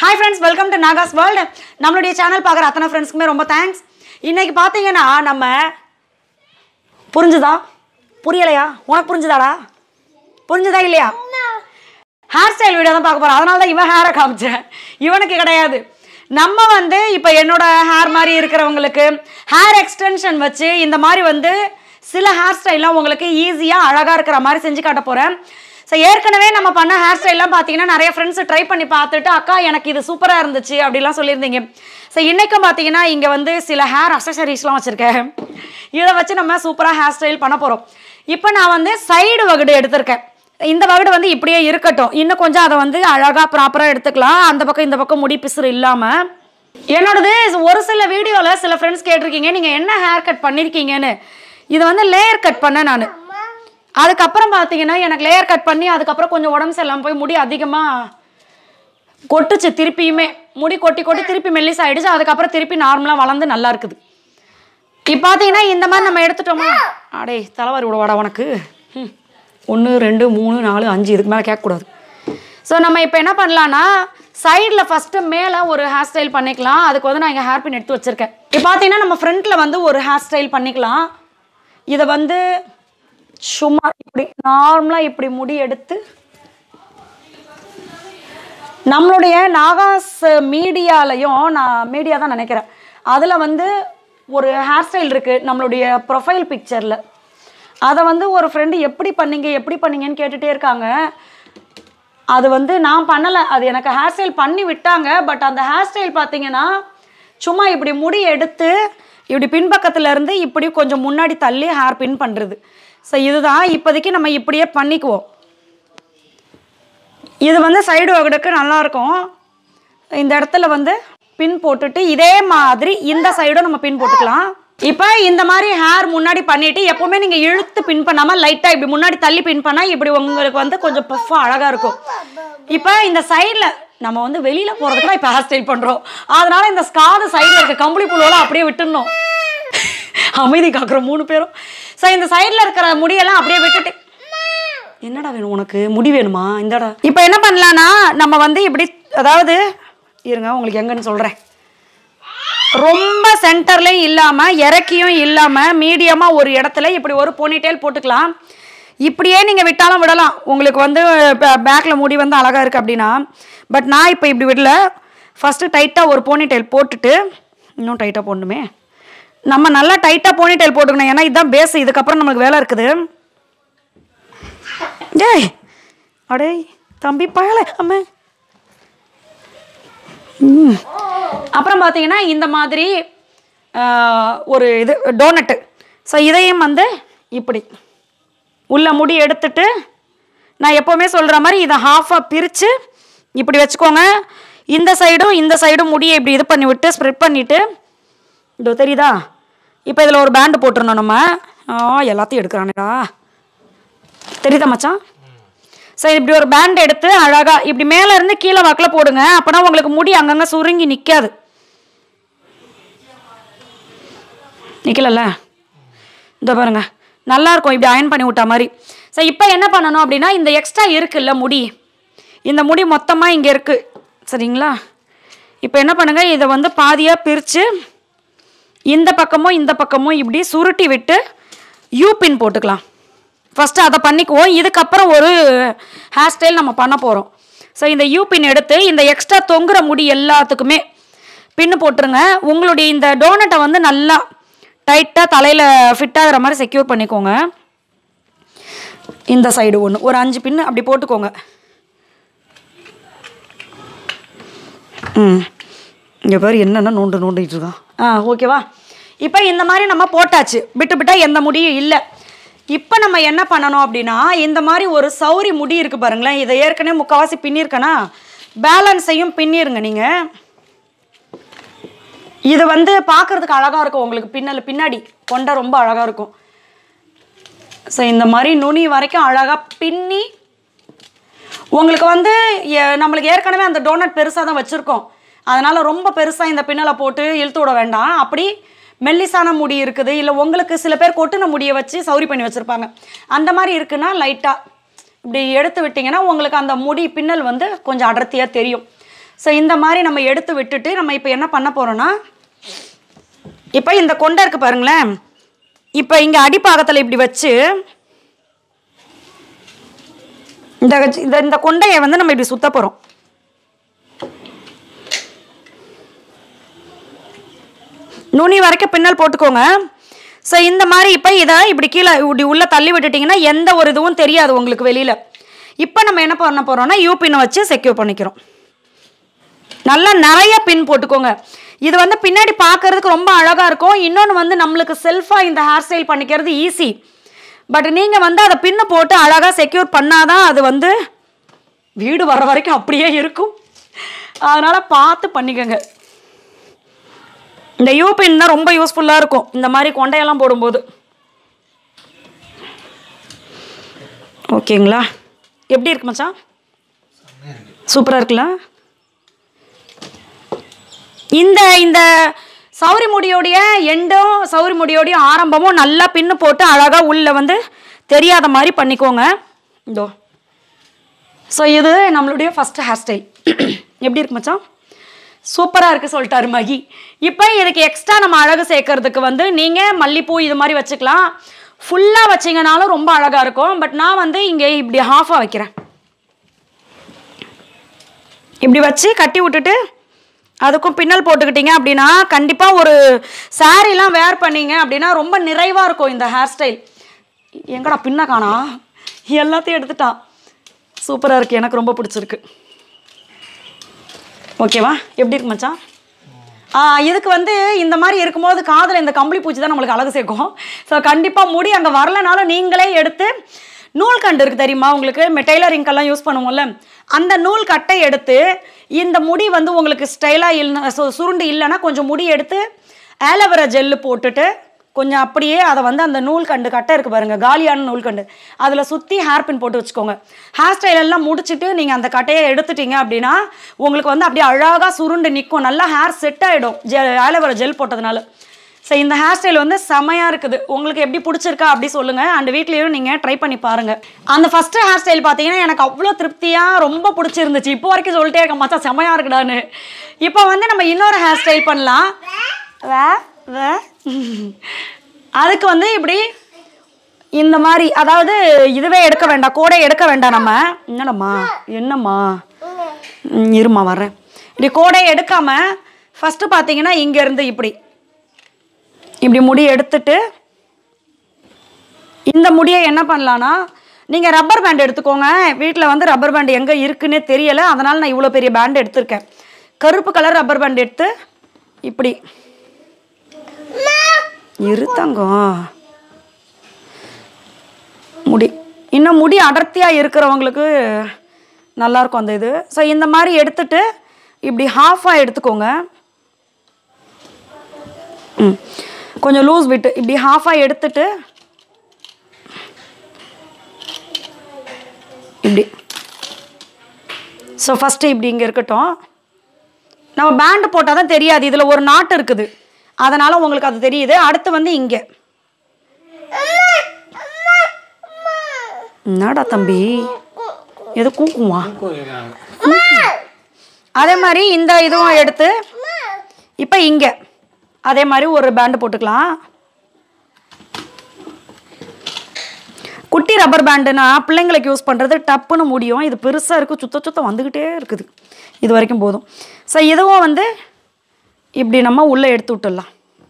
Hi friends welcome to Naga's world நம்மளுடைய channel பார்க்குற அத்தனை ஃப்ரெண்ட்ஸ்க்குமே ரொம்ப தேங்க்ஸ் இன்னைக்கு பார்த்தீங்கன்னா நம்ம புரிஞ்சுதா புரியலையா உனக்கு புரிஞ்சுதாடா புரிஞ்சுதா இல்லையா ஹேர் ஸ்டைல் வீடியோ தான் பார்க்க போகிறோம் அதனால தான் இவன் ஹேரை காமிச்சேன் இவனுக்கு கிடையாது நம்ம வந்து இப்போ என்னோட ஹேர் மாதிரி இருக்கிறவங்களுக்கு ஹேர் எக்ஸ்டென்ஷன் வச்சு இந்த மாதிரி வந்து சில ஹேர் ஸ்டைல்லாம் உங்களுக்கு ஈஸியாக அழகாக இருக்கிற மாதிரி செஞ்சு காட்ட போகிறேன் ஸோ ஏற்கனவே நம்ம பண்ண ஹேர் ஸ்டைல்லாம் பார்த்தீங்கன்னா நிறைய ஃப்ரெண்ட்ஸ் ட்ரை பண்ணி பார்த்துட்டு அக்கா எனக்கு இது சூப்பராக இருந்துச்சு அப்படிலாம் சொல்லியிருந்தீங்க ஸோ இன்றைக்கும் பார்த்தீங்கன்னா இங்கே வந்து சில ஹேர் அக்சசரிஸ்லாம் வச்சுருக்கேன் இதை வச்சு நம்ம சூப்பராக ஹேர் ஸ்டைல் பண்ண போகிறோம் இப்போ நான் வந்து சைடு வகுடு எடுத்திருக்கேன் இந்த வகுடு வந்து இப்படியே இருக்கட்டும் இன்னும் கொஞ்சம் அதை வந்து அழகாக ப்ராப்பராக எடுத்துக்கலாம் அந்த பக்கம் இந்த பக்கம் முடி பிசுறு இல்லாமல் என்னோடது ஒரு சில வீடியோவில் சில ஃப்ரெண்ட்ஸ் கேட்டிருக்கீங்க நீங்கள் என்ன ஹேர் கட் பண்ணியிருக்கீங்கன்னு இது வந்து லேயர் கட் பண்ணேன் நான் அதுக்கப்புறம் பார்த்தீங்கன்னா எனக்கு லேயர் கட் பண்ணி அதுக்கப்புறம் கொஞ்சம் உடம்பு சரியில்லாமல் போய் முடி அதிகமாக கொட்டுச்சு திருப்பியுமே முடி கொட்டி கொட்டி திருப்பி மெல்லிஸ் ஆயிடுச்சு அதுக்கப்புறம் திருப்பி நார்மலாக வளர்ந்து நல்லா இருக்குது இப்போ பார்த்தீங்கன்னா இந்த மாதிரி நம்ம எடுத்துட்டோமா அடே தலைவாரி விடவாடா உனக்கு ஒன்று ரெண்டு மூணு நாலு அஞ்சு இதுக்கு மேலே கேட்கக்கூடாது ஸோ நம்ம இப்போ என்ன பண்ணலான்னா சைடில் ஃபஸ்ட்டு மேலே ஒரு ஹேர் ஸ்டைல் பண்ணிக்கலாம் அதுக்கு வந்து நான் இங்கே ஹேர் பின் எடுத்து வச்சுருக்கேன் இப்போ பார்த்தீங்கன்னா நம்ம ஃப்ரண்ட்டில் வந்து ஒரு ஹேர் ஸ்டைல் பண்ணிக்கலாம் இதை வந்து சும்மா இப்படி நார்மலாக இப்படி முடி எடுத்து நம்மளுடைய நாகாஸ் மீடியாலையும் நான் மீடியா தான் நினைக்கிறேன் அதில் வந்து ஒரு ஹேர் ஸ்டைல் இருக்குது நம்மளுடைய ப்ரொஃபைல் பிக்சரில் அதை வந்து ஒரு ஃப்ரெண்டு எப்படி பண்ணீங்க எப்படி பண்ணீங்கன்னு கேட்டுகிட்டே இருக்காங்க அது வந்து நான் பண்ணலை அது எனக்கு ஹேர் ஸ்டைல் பண்ணி விட்டாங்க பட் அந்த ஹேர் ஸ்டைல் பார்த்தீங்கன்னா சும்மா இப்படி முடி எடுத்து இப்படி பின்பக்கத்துல இருந்து இப்படி கொஞ்சம் முன்னாடி தள்ளி ஹேர் பின் பண்ணுறது ஸோ இதுதான் இப்போதைக்கு நம்ம இப்படியே பண்ணிக்குவோம் இது வந்து சைடு வகுடுக்கு நல்லாயிருக்கும் இந்த இடத்துல வந்து பின் போட்டுட்டு இதே மாதிரி இந்த சைடும் நம்ம பின் போட்டுக்கலாம் இப்போ இந்த மாதிரி ஹேர் முன்னாடி பண்ணிட்டு எப்பவுமே நீங்கள் இழுத்து பின் பண்ணாமல் லைட்டாக இப்படி முன்னாடி தள்ளி பின் பண்ணால் இப்படி உங்களுக்கு வந்து கொஞ்சம் பஃபாக அழகாக இருக்கும் இப்போ இந்த சைடில் நம்ம வந்து வெளியில் போகிறதுக்கு தான் இப்போ ஹேர் ஸ்டைல் பண்ணுறோம் அதனால இந்த ஸ்காது சைடில் இருக்க கம்பளி புழுவெல்லாம் அப்படியே விட்டுடணும் அமைதி காக்குற மூணு பேரும் ஸோ இந்த சைடில் இருக்கிற முடியெல்லாம் அப்படியே விட்டுட்டு என்னடா வேணும் உனக்கு முடி வேணுமா இந்தடா இப்போ என்ன பண்ணலான்னா நம்ம வந்து இப்படி அதாவது இருங்க உங்களுக்கு எங்கன்னு சொல்கிறேன் ரொம்ப சென்டர்லையும் இல்லாமல் இறக்கியும் இல்லாமல் மீடியமாக ஒரு இடத்துல இப்படி ஒரு போனிடெயில் போட்டுக்கலாம் இப்படியே நீங்கள் விட்டாலும் விடலாம் உங்களுக்கு வந்து பேக்கில் முடி வந்து அழகாக இருக்குது அப்படின்னா பட் நான் இப்போ இப்படி விடல ஃபஸ்ட்டு டைட்டாக ஒரு போனிடெயில் போட்டுட்டு இன்னும் டைட்டாக போடணுமே நம்ம நல்லா டைட்டாக போனிடெயில் போட்டுக்கணும் ஏன்னா இதுதான் பேஸ் இதுக்கப்புறம் நம்மளுக்கு வேலை இருக்குது ஏய் அடே தம்பி பயல அம்மா ம். அப்புறம் பார்த்தீங்கன்னா இந்த மாதிரி ஆஹ், ஒரு இது டோனட்டு ஸோ இதையும் வந்து இப்படி உள்ள முடி எடுத்துட்டு நான் எப்போவுமே சொல்கிற மாதிரி இதை ஹாஃபாக பிரித்து இப்படி வச்சுக்கோங்க இந்த சைடும் இந்த சைடும் முடியை இப்படி இது பண்ணி விட்டு ஸ்ப்ரெட் பண்ணிவிட்டு இதோ தெரியுதா இப்போ இதில் ஒரு பேண்டு போட்டுருந்தோம் நம்ம ஆ எல்லாத்தையும் எடுக்கிறானேடா தெரியுதா மச்சான் சரி இப்படி ஒரு பேண்ட் எடுத்து அழகா இப்படி மேலே இருந்து கீழே வாக்கில் போடுங்க அப்போனா உங்களுக்கு முடி அங்கங்கே சுருங்கி நிற்காது நிற்கலல்ல இந்த பாருங்க நல்லா இருக்கும் இப்படி அயன் பண்ணி விட்ட மாதிரி சரி இப்போ என்ன பண்ணணும் அப்படின்னா இந்த எக்ஸ்ட்ரா இருக்குல்ல முடி இந்த முடி மொத்தமாக இங்கே இருக்குது சரிங்களா இப்போ என்ன பண்ணுங்கள் இதை வந்து பாதியாக பிரித்து இந்த பக்கமும் இந்த பக்கமும் இப்படி சுருட்டி விட்டு யூ பின் போட்டுக்கலாம் ஃபஸ்ட்டு அதை பண்ணிக்குவோம் இதுக்கப்புறம் ஒரு ஹேர் ஸ்டைல் நம்ம பண்ண போகிறோம் ஸோ இந்த யூ பின் எடுத்து இந்த எக்ஸ்ட்ரா தொங்குற முடி எல்லாத்துக்குமே பின்னு போட்டுருங்க உங்களுடைய இந்த டோனட்டை வந்து நல்லா டைட்டாக தலையில் ஃபிட் ஆகிற மாதிரி செக்யூர் பண்ணிக்கோங்க இந்த சைடு ஒன்று ஒரு அஞ்சு பின்னு அப்படி போட்டுக்கோங்க ம் இங்கே பேர் என்னென்ன நோண்டு நோண்டிட்டு இருக்கான் ஆ ஓகேவா இப்போ இந்த மாதிரி நம்ம போட்டாச்சு விட்டு விட்டா எந்த முடியும் இல்லை இப்போ நம்ம என்ன பண்ணணும் அப்படின்னா இந்த மாதிரி ஒரு சௌரி முடி இருக்கு பாருங்களேன் இதை ஏற்கனவே முக்கால்வாசி பின்னிருக்கனா பேலன்ஸையும் பின்னிருங்க நீங்கள் இது வந்து பார்க்கறதுக்கு அழகாக இருக்கும் உங்களுக்கு பின்னல் பின்னாடி கொண்டை ரொம்ப அழகாக இருக்கும் ஸோ இந்த மாதிரி நுனி வரைக்கும் அழகாக பின்னி உங்களுக்கு வந்து எ- நம்மளுக்கு ஏற்கனவே அந்த டோனட் பெருசாக தான் வச்சுருக்கோம் அதனால் ரொம்ப பெருசாக இந்த பின்னலை போட்டு இழுத்து விட வேண்டாம் அப்படி மெல்லிசான முடி இருக்குது இல்லை உங்களுக்கு சில பேர் கொட்டுன முடியை வச்சு சௌரி பண்ணி வச்சுருப்பாங்க அந்த மாதிரி இருக்குன்னா லைட்டாக இப்படி எடுத்து விட்டிங்கன்னா உங்களுக்கு அந்த முடி பின்னல் வந்து கொஞ்சம் அடர்த்தியாக தெரியும் ஸோ இந்த மாதிரி நம்ம எடுத்து விட்டுட்டு நம்ம இப்போ என்ன பண்ண போகிறோன்னா இப்போ இந்த கொண்டை இருக்கு பாருங்களேன் இப்போ இங்கே அடிப்பாகத்தில் இப்படி வச்சு இந்த இந்த இந்த கொண்டையை வந்து நம்ம இப்படி சுத்த போகிறோம் நுனி வரைக்கும் பின்னல் போட்டுக்கோங்க ஸோ இந்த மாதிரி இப்போ இதை இப்படி கீழே இப்படி உள்ளே தள்ளி விட்டுட்டிங்கன்னா எந்த ஒரு இதுவும் தெரியாது உங்களுக்கு வெளியில் இப்போ நம்ம என்ன பண்ண போகிறோம்னா யூ பின்னை வச்சு செக்யூர் பண்ணிக்கிறோம் நல்லா நிறைய பின் போட்டுக்கோங்க இது வந்து பின்னாடி பார்க்கறதுக்கு ரொம்ப அழகாக இருக்கும் இன்னொன்று வந்து நம்மளுக்கு செல்ஃபாக இந்த ஹேர் ஸ்டைல் பண்ணிக்கிறது ஈஸி பட் நீங்கள் வந்து அதை பின்னு போட்டு அழகாக செக்யூர் பண்ணாதான் அது வந்து வீடு வர வரைக்கும் அப்படியே இருக்கும் அதனால் பார்த்து பண்ணிக்கோங்க இந்த யூ பின் தான் ரொம்ப யூஸ்ஃபுல்லாக இருக்கும் இந்த மாதிரி கொண்டையெல்லாம் போடும்போது ஓகேங்களா எப்படி இருக்கு மச்சான் சூப்பராக இருக்குல்ல இந்த இந்த சௌரி முடியோடைய எண்டும் சௌரி முடியோடைய ஆரம்பமும் நல்லா பின்னு போட்டு அழகாக உள்ள வந்து தெரியாத மாதிரி பண்ணிக்கோங்க இதோ ஸோ இது நம்மளுடைய ஃபஸ்ட்டு ஹேர் ஸ்டைல் எப்படி இருக்கு மச்சான் சூப்பராக இருக்குது சொல்லிட்டாரு மகி இப்போ இதுக்கு எக்ஸ்ட்ரா நம்ம அழகு சேர்க்கறதுக்கு வந்து நீங்கள் மல்லிப்பூ இது மாதிரி வச்சுக்கலாம் ஃபுல்லாக வச்சிங்கனாலும் ரொம்ப அழகாக இருக்கும் பட் நான் வந்து இங்கே இப்படி ஹாஃபாக வைக்கிறேன் இப்படி வச்சு கட்டி விட்டுட்டு அதுக்கும் பின்னல் போட்டுக்கிட்டீங்க அப்படின்னா கண்டிப்பாக ஒரு சாரீலாம் வேர் பண்ணீங்க அப்படின்னா ரொம்ப நிறைவாக இருக்கும் இந்த ஹேர் ஸ்டைல் எங்கடா பின்ன காணா எல்லாத்தையும் எடுத்துட்டான் சூப்பராக இருக்குது எனக்கு ரொம்ப பிடிச்சிருக்கு ஓகேவா எப்படி இருக்கு மச்சான் ஆ, இதுக்கு வந்து இந்த மாதிரி இருக்கும்போது காதில் இந்த கம்பளி பூச்சி தான் நம்மளுக்கு அழகு சேர்க்கும் ஸோ கண்டிப்பாக முடி அங்கே வரலனாலும் நீங்களே எடுத்து நூல் கண்டு இருக்கு தெரியுமா உங்களுக்கு டெய்லரிங்கெல்லாம் யூஸ் பண்ணுவோம்ல அந்த நூல் கட்டை எடுத்து இந்த முடி வந்து உங்களுக்கு ஸ்டைலாக இல்லை சுருண்டு இல்லைன்னா கொஞ்சம் முடி எடுத்து ஆலோவேரா ஜெல்லு போட்டுட்டு கொஞ்சம் அப்படியே அதை வந்து அந்த நூல் கண்டு கட்டை இருக்குது பாருங்கள் காலியான நூல் கண்டு அதில் சுற்றி ஹேர் பின் போட்டு வச்சுக்கோங்க ஹேர் ஸ்டைல் எல்லாம் முடிச்சுட்டு நீங்கள் அந்த கட்டையை எடுத்துட்டீங்க அப்படின்னா உங்களுக்கு வந்து அப்படியே அழகாக சுருண்டு நிற்கும் நல்லா ஹேர் செட் ஆகிடும் ஜெ ஆலோவேரா ஜெல் போட்டதுனால ஸோ இந்த ஹேர் ஸ்டைல் வந்து செமையாக இருக்குது உங்களுக்கு எப்படி பிடிச்சிருக்கா அப்படி சொல்லுங்கள் அண்ட் வீட்லேயும் நீங்கள் ட்ரை பண்ணி பாருங்கள் அந்த ஃபஸ்ட்டு ஹேர் ஸ்டைல் பார்த்தீங்கன்னா எனக்கு அவ்வளோ திருப்தியாக ரொம்ப பிடிச்சிருந்துச்சு இப்போ வரைக்கும் சொல்லிட்டே இருக்க மச்சான் செமையாக இருக்குடான்னு இப்போ வந்து நம்ம இன்னொரு ஹேர் ஸ்டைல் பண்ணலாம் வே வே அதுக்கு வந்து இப்படி இந்த மாதிரி அதாவது இதுவே எடுக்க வேண்டாம் கோடை எடுக்க வேண்டாம் நம்ம என்னடம்மா என்னம்மா ம், இருமா வர்றேன் இப்படி கோடை எடுக்காம ஃபஸ்ட்டு பார்த்தீங்கன்னா இங்கேருந்து இப்படி இப்படி முடி எடுத்துட்டு இந்த முடியை என்ன பண்ணலான்னா நீங்கள் ரப்பர் பேண்ட் எடுத்துக்கோங்க வீட்டில் வந்து ரப்பர் பேண்ட் எங்கே இருக்குன்னே தெரியலை அதனால் நான் இவ்வளோ பெரிய பேண்ட் எடுத்திருக்கேன் கருப்பு கலர் ரப்பர் பேண்ட் எடுத்து இப்படி இரு தங்கம் முடி இன்னும் முடி அடர்த்தியாக இருக்கிறவங்களுக்கு நல்லாயிருக்கும் அந்த இது ஸோ இந்த மாதிரி எடுத்துட்டு இப்படி ஹாஃபாக எடுத்துக்கோங்க ம் கொஞ்சம் லூஸ் விட்டு இப்படி ஹாஃபாக எடுத்துட்டு இப்படி ஸோ ஃபஸ்ட்டு இப்படி இங்கே இருக்கட்டும் நம்ம பேண்டு போட்டால் தான் தெரியாது இதில் ஒரு நாட்டு இருக்குது அதனால் உங்களுக்கு அது தெரியுது அடுத்து வந்து இங்கே என்னடா தம்பி எது கூக்குமா அதே மாதிரி இந்த இதுவும் எடுத்து இப்போ இங்கே அதே மாதிரி ஒரு பேண்டு போட்டுக்கலாம் குட்டி ரப்பர் பேண்டுனா பிள்ளைங்களுக்கு யூஸ் பண்ணுறது டப்புன்னு முடியும் இது பெருசாக இருக்குது சுத்த சுத்தம் வந்துக்கிட்டே இருக்குது இது வரைக்கும் போதும் ஸோ இதுவும் வந்து இப்படி நம்ம உள்ளே எடுத்து விட்டுடலாம்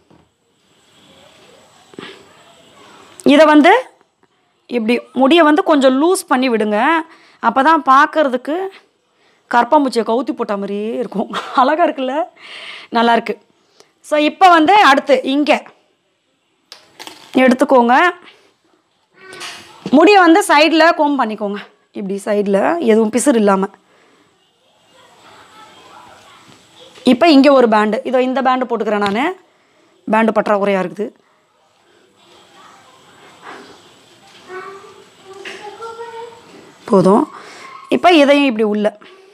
இதை வந்து இப்படி முடியை வந்து கொஞ்சம் லூஸ் பண்ணி விடுங்க அப்போ தான் பார்க்கறதுக்கு கரப்பாம்பூச்சியை கவுத்தி போட்ட மாதிரியே இருக்கும் அழகாக இருக்குல்ல நல்லா இருக்கு ஸோ இப்போ வந்து அடுத்து இங்கே எடுத்துக்கோங்க முடியை வந்து சைடில் கோம் பண்ணிக்கோங்க இப்படி சைடில் எதுவும் பிசுறு இல்லாமல் இப்போ இங்கே ஒரு பேண்டு இதோ இந்த பேண்டு போட்டுக்கிறேன் நான் பேண்டு பற்றாக்குறையாக இருக்குது போதும் இப்போ இதையும் இப்படி உள்ள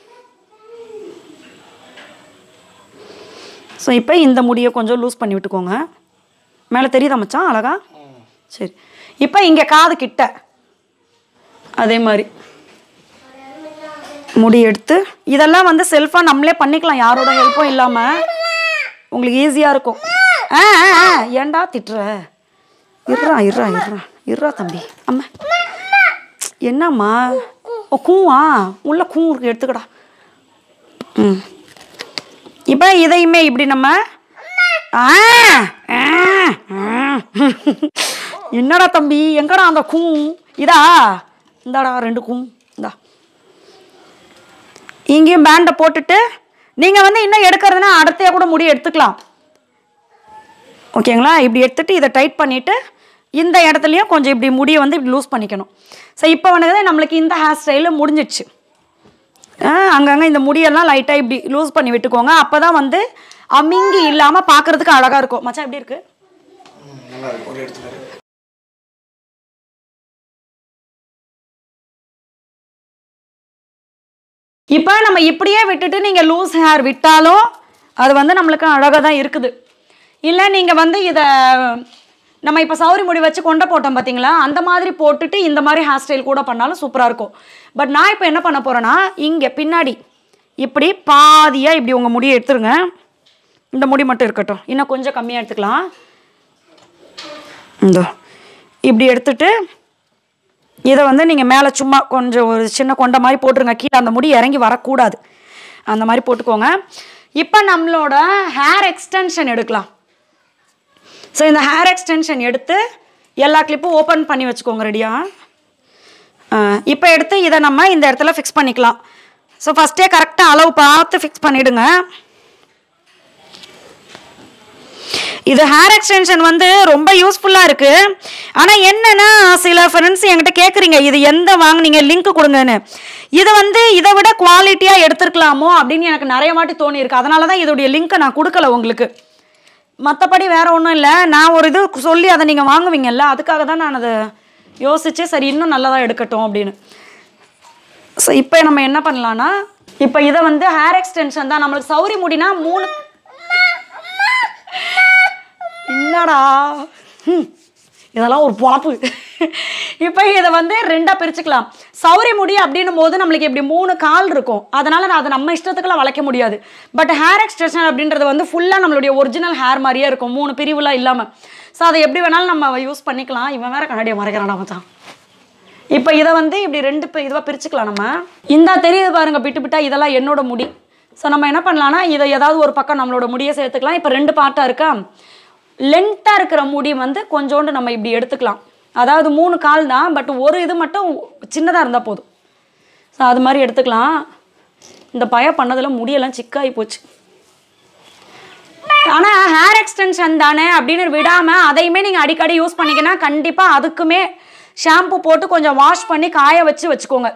ஸோ இப்போ இந்த முடியை கொஞ்சம் லூஸ் பண்ணி விட்டுக்கோங்க மேலே தெரியுதா மச்சான் அழகா சரி இப்போ இங்கே காது கிட்ட அதே மாதிரி முடி எடுத்து இதெல்லாம் வந்து செல்ஃபாக நம்மளே பண்ணிக்கலாம் யாரோட ஹெல்ப்பும் இல்லாமல் உங்களுக்கு ஈஸியாக இருக்கும் ஆ ஆ, ஆ, ஏன்டா திட்டுற இருறா இருறா இருறா இருறா தம்பி அம்மா என்னம்மா ஓ கூவா உள்ள கூ இருக்கு எடுத்துக்கடா ம் இப்போ இதையுமே இப்படி நம்ம ஆ ஆ, ஆ. என்னடா தம்பி எங்கடா அந்த கூ இதா இந்தாடா ரெண்டு கூ இந்தா இங்கேயும் பேண்டை போட்டுட்டு நீங்கள் வந்து இன்னும் எடுக்கிறதுனா அடுத்தையா கூட முடி எடுத்துக்கலாம் ஓகேங்களா இப்படி எடுத்துட்டு இதை டைட் பண்ணிவிட்டு இந்த இடத்துலையும் கொஞ்சம் இப்படி முடியை வந்து இப்படி லூஸ் பண்ணிக்கணும் ஸோ இப்போ வந்து நம்மளுக்கு இந்த ஹேர் ஸ்டைலு முடிஞ்சிடுச்சு அங்கங்கே இந்த முடியெல்லாம் லைட்டாக இப்படி லூஸ் பண்ணி விட்டுக்கோங்க அப்போ தான் வந்து அமிங்கி இல்லாமல் பார்க்குறதுக்கு அழகாக இருக்கும் மச்சான் எப்படி இருக்குது நல்லா இருக்கும் ஒரு இடத்துல இருக்கு இப்போ நம்ம இப்படியே விட்டுட்டு நீங்கள் லூஸ் ஹேர் விட்டாலும் அது வந்து நம்மளுக்கு அழகாக தான் இருக்குது இல்லை நீங்கள் வந்து இதை நம்ம இப்போ சௌரி முடி வச்சு கொண்டை போட்டோம் பார்த்தீங்களா அந்த மாதிரி போட்டுட்டு இந்த மாதிரி ஹேர் ஸ்டைல் கூட பண்ணாலும் சூப்பராக இருக்கும் பட் நான் இப்போ என்ன பண்ண போகிறேன்னா இங்கே பின்னாடி இப்படி பாதியாக இப்படி உங்கள் முடியை எடுத்துருங்க இந்த முடி மட்டும் இருக்கட்டும் இன்னும் கொஞ்சம் கம்மியாக எடுத்துக்கலாம் இந்த இப்படி எடுத்துட்டு இதை வந்து நீங்கள் மேலே சும்மா கொஞ்சம் ஒரு சின்ன கொண்ட மாதிரி போட்டுருங்க கீழே அந்த முடி இறங்கி வரக்கூடாது அந்த மாதிரி போட்டுக்கோங்க இப்போ நம்மளோட ஹேர் எக்ஸ்டென்ஷன் எடுக்கலாம் ஸோ இந்த ஹேர் எக்ஸ்டென்ஷன் எடுத்து எல்லா கிளிப்பும் ஓப்பன் பண்ணி வச்சுக்கோங்க ரெடியா இப்போ எடுத்து இதை நம்ம இந்த இடத்துல ஃபிக்ஸ் பண்ணிக்கலாம் ஸோ ஃபஸ்ட்டே கரெக்டாக அளவு பார்த்து ஃபிக்ஸ் பண்ணிவிடுங்க இது ஹேர் எக்ஸ்டென்ஷன் வந்து ரொம்ப யூஸ்ஃபுல்லாக இருக்குது ஆனால் என்னன்னா சில ஃப்ரெண்ட்ஸ் என்கிட்ட கேட்குறீங்க இது எந்த வாங்குனீங்க லிங்க் கொடுங்கன்னு இது வந்து இதை விட குவாலிட்டியாக எடுத்துருக்கலாமோ அப்படின்னு எனக்கு நிறைய வாட்டி தோணியிருக்கு அதனால தான் இதோடைய லிங்க்கை நான் கொடுக்கல உங்களுக்கு மற்றபடி வேற ஒன்றும் இல்லை நான் ஒரு இது சொல்லி அதை நீங்கள் வாங்குவீங்கல்ல அதுக்காக தான் நான் அதை யோசிச்சு சரி இன்னும் நல்லதாக எடுக்கட்டும் அப்படின்னு ஸோ இப்போ நம்ம என்ன பண்ணலான்னா இப்போ இதை வந்து ஹேர் எக்ஸ்டென்ஷன் தான் நம்மளுக்கு சௌரி முடினா மூணு என்னடா ஹம், இதெல்லாம் ஒரு பொழப்பு இப்போ இதை வந்து ரெண்டாக பிரிச்சுக்கலாம் சௌரி முடி அப்படின்னும் போது நம்மளுக்கு இப்படி மூணு கால் இருக்கும் அதனால நான் அதை நம்ம இஷ்டத்துக்குலாம் வளைக்க முடியாது பட் ஹேர் எக்ஸ்டென்ஷன் அப்படின்றது வந்து ஃபுல்லாக நம்மளுடைய ஒரிஜினல் ஹேர் மாதிரியே இருக்கும் மூணு பிரிவுலாம் இல்லாமல் ஸோ அதை எப்படி வேணாலும் நம்ம யூஸ் பண்ணிக்கலாம் இவன் வேற கண்ணாடியை மறைக்கிறான்டா மச்சான் இப்போ இதை வந்து இப்படி ரெண்டு பி- இதுவா பிரிச்சுக்கலாம் நம்ம இந்தா தெரியுது பாருங்க பிட்டு பிட்டா இதெல்லாம் என்னோட முடி ஸோ நம்ம என்ன பண்ணலாம்னா இதை ஏதாவது ஒரு பக்கம் நம்மளோட முடியை சேர்த்துக்கலாம் இப்போ ரெண்டு பார்ட்டாக இருக்கா லென்த்தாக இருக்கிற முடி வந்து கொஞ்சோண்டு நம்ம இப்படி எடுத்துக்கலாம் அதாவது மூணு கால் தான் பட் ஒரு இது மட்டும் சின்னதாக இருந்தால் போதும் ஸோ அது மாதிரி எடுத்துக்கலாம் இந்த பய பண்ணதில் முடியெல்லாம் சிக்காகி போச்சு ஆனால் ஹேர் எக்ஸ்டென்ஷன் தானே அப்படின்னு விடாமல் அதையுமே நீங்கள் அடிக்கடி யூஸ் பண்ணிக்கினா கண்டிப்பாக அதுக்குமே ஷாம்பு போட்டு கொஞ்சம் வாஷ் பண்ணி காய வச்சு வச்சுக்கோங்க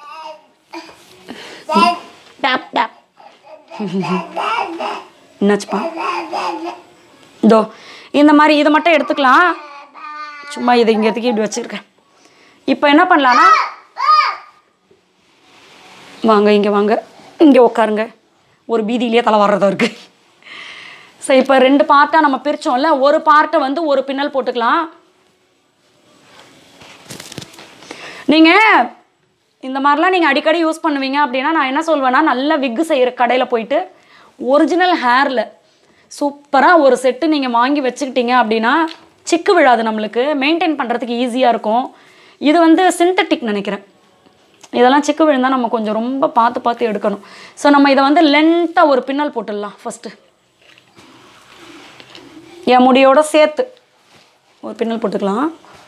டேப் டேப் என்னாச்சுப்பா இதோ இந்த மாதிரி இதை மட்டும் எடுத்துக்கலாம் சும்மா இதை இங்கே எதுக்கு இப்படி வச்சுருக்கேன் இப்போ என்ன பண்ணலான்னா வாங்க இங்கே வாங்க இங்கே உட்காருங்க ஒரு பீதியிலேயே தலை வர்றதா இருக்குது ஸோ இப்போ ரெண்டு பார்ட்டாக நம்ம பிரித்தோம்ல ஒரு பார்ட்டை வந்து ஒரு பின்னல் போட்டுக்கலாம் நீங்கள் இந்த மாதிரிலாம் நீங்கள் அடிக்கடி யூஸ் பண்ணுவீங்க அப்படின்னா நான் என்ன சொல்வேன்னா நல்ல விக்கு செய்கிற கடையில் போயிட்டு ஒரிஜினல் ஹேரில் சூப்பராக ஒரு செட்டு நீங்கள் வாங்கி வச்சுக்கிட்டீங்க அப்படின்னா சிக்கு விழாது நம்மளுக்கு மெயின்டைன் பண்ணுறதுக்கு ஈஸியாக இருக்கும் இது வந்து சிந்தட்டிக் நினைக்கிறேன் இதெல்லாம் சிக்கு விழுந்தால் நம்ம கொஞ்சம் ரொம்ப பார்த்து பார்த்து எடுக்கணும் ஸோ நம்ம இதை வந்து லென்த்தாக ஒரு பின்னல் போட்டுடலாம் ஃபஸ்ட்டு என் முடியோட சேர்த்து ஒரு பின்னல் போட்டுக்கலாம்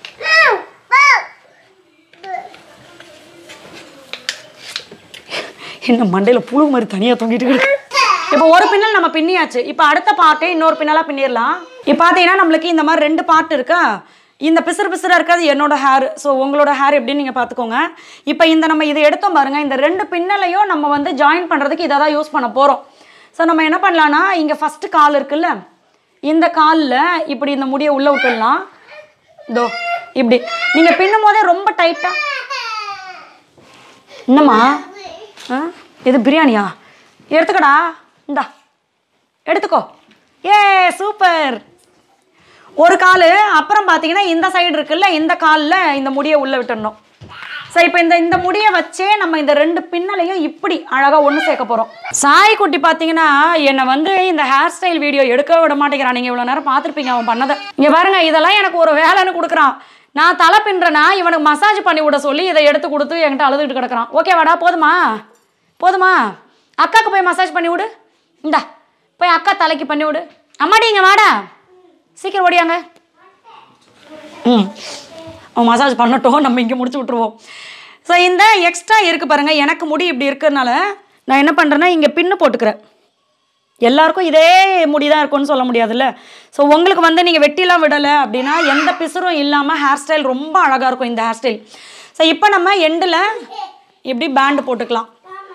என்ன மண்டையில் புழு மாதிரி தனியாக தொங்கிட்டு இருக்கு இப்போ ஒரு பின்னல் நம்ம பின்னியாச்சு இப்போ அடுத்த பார்ட்டை இன்னொரு பின்னலாக பின்னிடலாம் இப்போ பார்த்தீங்கன்னா நம்மளுக்கு இந்த மாதிரி ரெண்டு பார்ட் இருக்கா இந்த பிசுறு பிசுறாக இருக்கிறது என்னோட ஹேர் ஸோ உங்களோட ஹேர் எப்படின்னு நீங்கள் பார்த்துக்கோங்க இப்போ இந்த நம்ம இதை எடுத்தோம் பாருங்க இந்த ரெண்டு பின்னலையும் நம்ம வந்து ஜாயின் பண்ணுறதுக்கு இதை தான் யூஸ் பண்ண போகிறோம் ஸோ நம்ம என்ன பண்ணலான்னா இங்கே ஃபஸ்ட்டு கால் இருக்குல்ல இந்த காலில் இப்படி இந்த முடியை உள்ளே விட்டுடலாம் இதோ இப்படி நீங்கள் பின்னும் போதே ரொம்ப டைட்டாக என்னம்மா ஆ இது பிரியாணியா எடுத்துக்கடா இந்தா எடுத்துக்கோ ஏ சூப்பர் ஒரு கால் அப்புறம் பார்த்தீங்கன்னா இந்த சைடு இருக்குல்ல இந்த காலில் இந்த முடியை உள்ளே விட்டுடணும் ஸோ இப்போ இந்த இந்த முடியை வச்சே நம்ம இந்த ரெண்டு பின்னலையும் இப்படி அழகாக ஒன்று சேர்க்க போகிறோம் சாய் குட்டி பார்த்தீங்கன்னா என்னை வந்து இந்த ஹேர் ஸ்டைல் வீடியோ எடுக்க விட மாட்டேங்கிறான் நீங்கள் இவ்வளோ நேரம் பார்த்துருப்பீங்க அவன் பண்ணதை இங்கே பாருங்க இதெல்லாம் எனக்கு ஒரு வேலைன்னு கொடுக்குறான் நான் தலை பின்றனா இவனுக்கு மசாஜ் பண்ணி விட சொல்லி இதை எடுத்து கொடுத்து என்கிட்ட அழுதுகிட்டு கிடக்குறான் ஓகேவாடா போதுமா போதுமா அக்காவுக்கு போய் மசாஜ் பண்ணி விடு இந்தா போய் அக்கா தலைக்கு பண்ணி விடு அம்மாடி இங்கே வாடா சீக்கிரம் ஓடியாங்க ம் அவன் மசாஜ் பண்ணட்டும் நம்ம இங்கே முடிச்சு விட்ருவோம் ஸோ இந்த எக்ஸ்ட்ரா இருக்குது பாருங்கள் எனக்கு முடி இப்படி இருக்கிறதுனால நான் என்ன பண்ணுறேன்னா இங்கே பின்னு போட்டுக்கிறேன் எல்லாருக்கும் இதே முடி தான் இருக்கும்னு சொல்ல முடியாதுல்ல ஸோ உங்களுக்கு வந்து நீங்கள் வெட்டிலாம் விடலை அப்படின்னா எந்த பிசுறும் இல்லாமல் ஹேர் ஸ்டைல் ரொம்ப அழகாக இருக்கும் இந்த ஹேர் ஸ்டைல் ஸோ இப்போ நம்ம எண்டில் இப்படி பேண்டு போட்டுக்கலாம்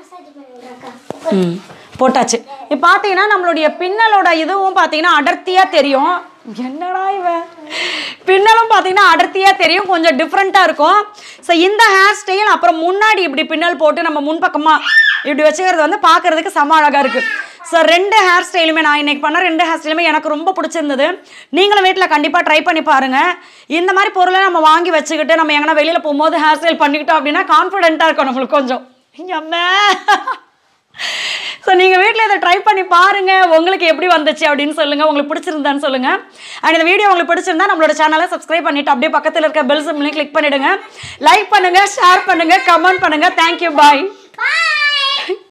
ம் போட்டாச்சு இப்போ பார்த்தீங்கன்னா நம்மளுடைய பின்னலோட இதுவும் பார்த்தீங்கன்னா அடர்த்தியாக தெரியும் என்னடா இவன் பின்னலும் பார்த்தீங்கன்னா அடர்த்தியாக தெரியும் கொஞ்சம் டிஃப்ரெண்ட்டாக இருக்கும் ஸோ இந்த ஹேர் ஸ்டைல் அப்புறம் முன்னாடி இப்படி பின்னல் போட்டு நம்ம முன்பக்கமாக இப்படி வச்சுக்கிறது வந்து பார்க்கறதுக்கு செம அழகாக இருக்குது ஸோ ரெண்டு ஹேர் ஸ்டைலுமே நான் இன்னைக்கு பண்ண ரெண்டு ஹேர் ஸ்டைலுமே எனக்கு ரொம்ப பிடிச்சிருந்தது நீங்களும் வீட்டில் கண்டிப்பாக ட்ரை பண்ணி பாருங்கள் இந்த மாதிரி பொருளை நம்ம வாங்கி வச்சுக்கிட்டு நம்ம எங்கன்னா வெளியில் போகும்போது ஹேர் ஸ்டைல் பண்ணிக்கிட்டோம் அப்படின்னா கான்ஃபிடென்ட்டாக இருக்கும் நம்மளுக்கு கொஞ்சம் அம்மா ஸோ நீங்கள் வீட்டில் இதை ட்ரை பண்ணி பாருங்கள் உங்களுக்கு எப்படி வந்துச்சு அப்படின்னு சொல்லுங்கள் உங்களுக்கு பிடிச்சிருந்தான்னு சொல்லுங்கள் அண்ட் இந்த வீடியோ உங்களுக்கு பிடிச்சிருந்தா நம்மளோட சேனலை சப்ஸ்கிரைப் பண்ணிவிட்டு அப்படியே பக்கத்தில் இருக்க பெல் சிம்லையும் கிளிக் பண்ணிவிடுங்க லைக் பண்ணுங்கள் ஷேர் பண்ணுங்கள் கமெண்ட் பண்ணுங்கள் தேங்க்யூ பாய் Bye.